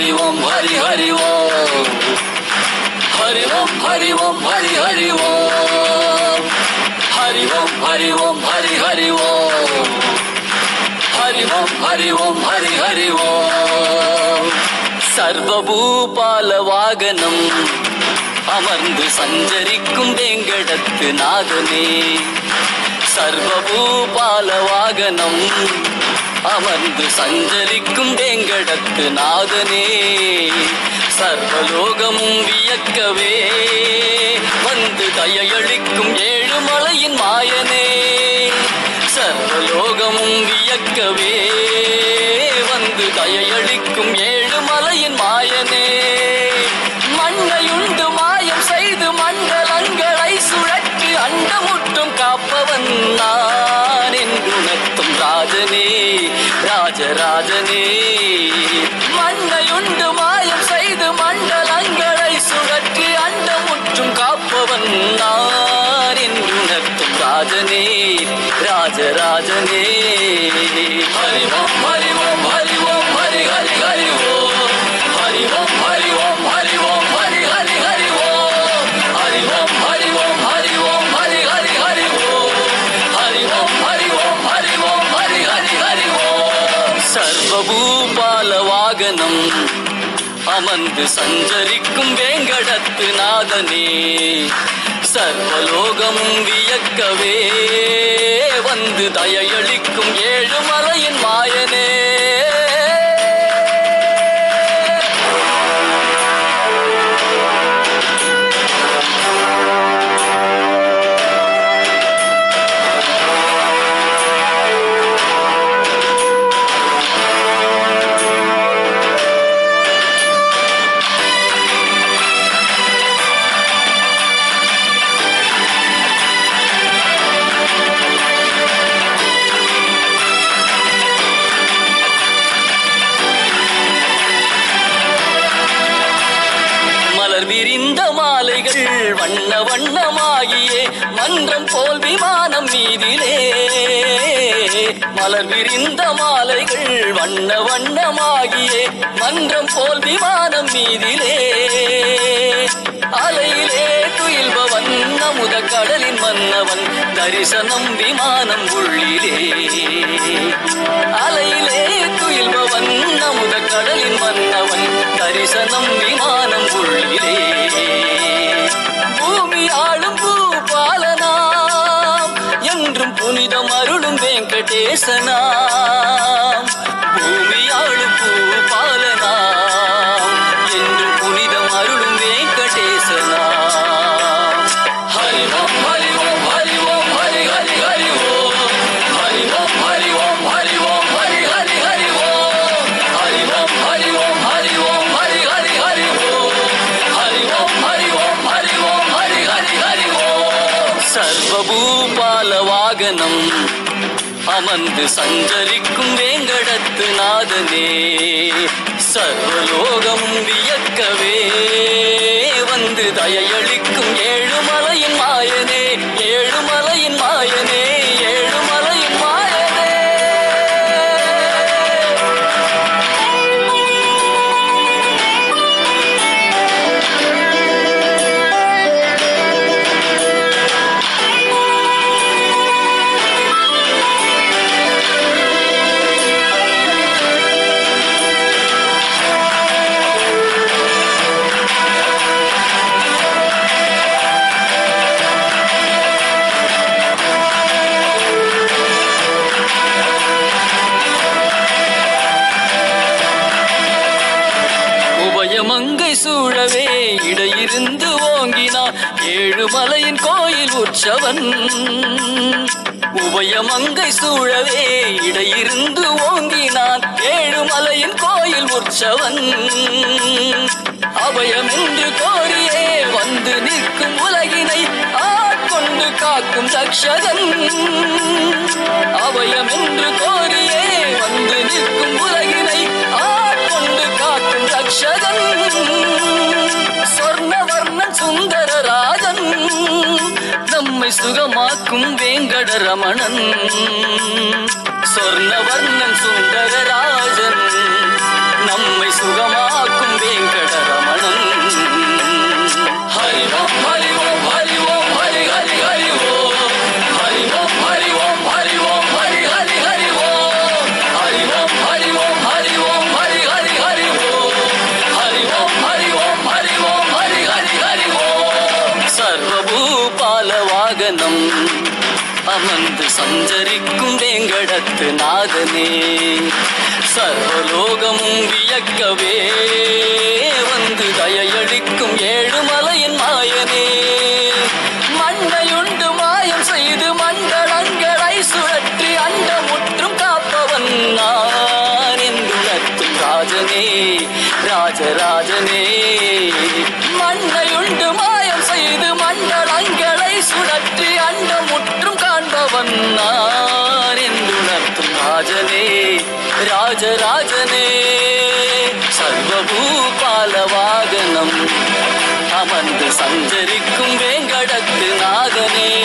ஹரி ஓம் ஹரி ஹரி ஓம் ஹரி ஓம் ஹரி ஓம் ஹரி ஹரி ஓம் ஹரி ஓம் ஹரி ஓம் ஹரி ஹரி ஓம் ஹரி ஓம் ஹரி ஓம் ஹரி ஹரி ஓம் சர்வபூபால வாகனம் அமர்ந்து சஞ்சரிக்கும் வேங்கடத்து நாதனே சர்வபூபால வாகனம் அமர்ந்து சஞ்சரிக்கும் வேங்கடத்து நாதனே சர்வலோகமும் வியக்கவே வந்து தயையளிக்கும் ஏழுமலையின் மாயனே சர்வலோகமும் வியக்கவே வந்து தயையளிக்கும் ஏழுமலையின் மாயனே மண்ணையுண்டு மாயம் செய்து மண்டலங்களை சுழற்றி அண்டமுற்றும் காப்பவன் நான் என்றுணர்த்தும் ராஜனே ராஜராஜனே மண்ணையுண்டு மாயம் செய்து மண்டலங்களை சுழற்றி அண்டமுற்றும் காப்பவன் நான் என்றுணர்த்தும் ராஜனே ராஜராஜனே ஹரி ஓம் ஹரி ஓம் ஹரி ஓம் ஹரி ஹரி ஹரி ஓம் ஹரி ஓம் ஹரி ஓம் ஹரி ஓம் ஹரி ஹரி ஹரி ஓம் ஹரி ஓம் ஹரி ஓம் ஹரி ஓம் ஹரி ஹரி ஹரி ஓம் ஹரி ஓம் ஹரி ஓம் ஹரி ஓம் ஹரி ஹரி ஹரி ஓம் சர்வபூபால வாகனம் அமர்ந்து சஞ்சரிக்கும் வேங்கடத்து நாதனே சர்வலோகமும் வியக்கவே வந்து தயையளிக்கும் ஏழுமலையின் மாயனே மலர் விரிந்த மாலைகள் வண்ண வண்ணமாகியே மன்றம் போல் விமானம் மீதிலே மலர் விரிந்த மாலைகள் வண்ண வண்ணமாகியே மன்றம் போல் விமானம் மீதிலே அலையிலே துயில்பவன் அமுத கடலின் மன்னவன் தரிசனம் விமானம் உள்ளிலே அலையிலே துயில்பவன் அமுத கடலின் மன்னவன் தரிசனம் விமானம் உள்ளிலே பூமி ஆளும் பூபாலனாம் என்றும் புனிதம் அருளும் வெங்கடேசனாம் பூமி ஆளும் பூபாலனாம் என்றும் புனிதம் அருளும் வெங்கடேசனாம் ஹரி ஓம் ஹரி ஓம் ஹரி ஓம் ஹரி ஹரி ஹரி ஓம் ஹரி ஓம் ஹரி ஓம் ஹரி ஓம் ஹரி ஹரி ஹரி ஓம் ஹரி ஓம் ஹரி ஓம் ஹரி ஓம் ஹரி ஹரி ஹரி ஓம் ஹரி ஓம் ஹரி ஓம் ஹரி ஓம் ஹரி ஹரி ஹரி ஓம் சர்வபூபால வாகனம் அமர்ந்து சஞ்சரிக்கும் வேங்கடத்து நாதனே சர்வலோகம் வியக்கவே வந்து தயையளிக்கும் ஏழுமலையின் மாயனே ஏழுமலையின் மாயனே ஏழுமலையின் மாயனே உபயமங்கை சூழவே இடையிருந்து ஓங்கினான் ஏழுமலையின் கோயில் உற்சவன் உபயமங்கை சூழவே இடையிருந்து ஓங்கினான் ஏழுமலையின் கோயில் உற்சவன் அபயம் என்று கோரியே வந்து நிற்கும் உலகினை ஆட்கொண்டு காக்கும் தக்ஷகன் அபயம் என்று கோரியே வந்து நிற்கும் உலகினை ஆட்கொண்டு காக்கும் ரக்ஷகன் சொர்ணவர்ணன் சுந்தரராஜன் நம்மை சுகமாக்கும் வேங்கடரமணன் சொர்ணவர்ணன் சுந்தரராஜன் நம்மை சுகமாக்கும் வேங்கடரமணன் ஹரி ஓம் ஹரி ஓம் ஹரி ஓம் ஹரி ஹரி ஹரி ஓம் ஹரி ஓம் ஹரி ஓம் ஹரி ஓம் ஹரி ஹரி ஹரி ஓம் ஹரி ஓம் ஹரி ஓம் ஹரி ஓம் ஹரி ஹரி ஹரி ஓம் ஹரி ஓம் ஹரி ஓம் ஹரி ஓம் ஹரி ஹரி ஹரி ஓம் சர்வபூபால வாகனம் அமர்ந்து சஞ்சரிக்கும் வேங்கடத்து நாதனே சர்வலோகமும் வியக்கவே வந்து தயையளிக்கும் ஏழுமலையின் மாயனே மண்ணையுண்டு மாயம் செய்து மண்டலங்களை சுழற்றி அண்டமுற்றும் காப்பவன் நான் என்றுணர்த்தும் ராஜனே ராஜராஜனே மண்ணையுண்டு மாயம் செய்து மண்டலங்களை சுழற்றி அண்டமுற்றும் காண்பவன் நான் என்றுணர்த்தும் ராஜனே ராஜராஜனே சர்வபூபால வாகனம் அமர்ந்து சஞ்சரிக்கும் வேங்கடத்து நாதனே